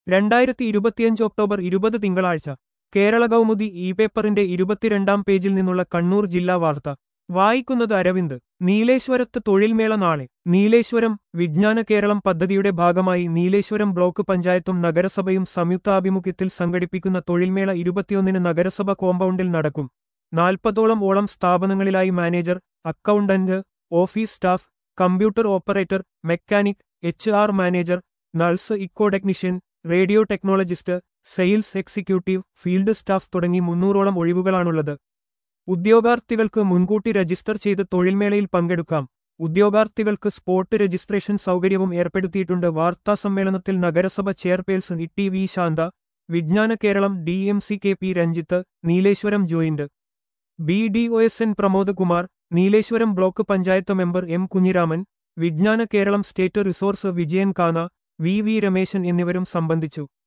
രണ്ടായിരത്തി ഇരുപത്തിയഞ്ച് ഒക്ടോബർ ഇരുപത് തിങ്കളാഴ്ച കേരള കൗമുദി ഇ പേപ്പറിന്റെ ഇരുപത്തിരണ്ടാം പേജിൽ നിന്നുള്ള കണ്ണൂർ ജില്ലാ വാർത്ത വായിക്കുന്നത് അരവിന്ദ് നീലേശ്വരത്ത് തൊഴിൽമേള നാളെ നീലേശ്വരം വിജ്ഞാന കേരളം പദ്ധതിയുടെ ഭാഗമായി നീലേശ്വരം ബ്ലോക്ക് പഞ്ചായത്തും നഗരസഭയും സംയുക്താഭിമുഖ്യത്തിൽ സംഘടിപ്പിക്കുന്ന തൊഴിൽമേള ഇരുപത്തിയൊന്നിന് നഗരസഭ കോമ്പൗണ്ടിൽ നടക്കും നാൽപ്പതോളം ഓളം സ്ഥാപനങ്ങളിലായി manager accountant office staff computer operator mechanic H R manager nurse echo technician radio technologist sales executive field staff തുടങ്ങി മുന്നൂറോളം ഒഴിവുകളാണുള്ളത് ഉദ്യോഗാർത്ഥികൾക്ക് മുൻകൂട്ടി രജിസ്റ്റർ ചെയ്ത് തൊഴിൽമേളയിൽ പങ്കെടുക്കാം ഉദ്യോഗാർത്ഥികൾക്ക് സ്പോട്ട് രജിസ്ട്രേഷൻ സൗകര്യവും ഏർപ്പെടുത്തിയിട്ടുണ്ട് വാർത്താസമ്മേളനത്തിൽ നഗരസഭ chairperson E T V Shantha Vijnana Keralam D M C K P Ranjith Nileshwaram joint B D O S N Pramod Kumar Nileshwaram block panchayat member M Kunhiraman Vijnana Keralam state resource Vijayan കാന വി വി രമേശൻ എന്നിവരും സംബന്ധിച്ചു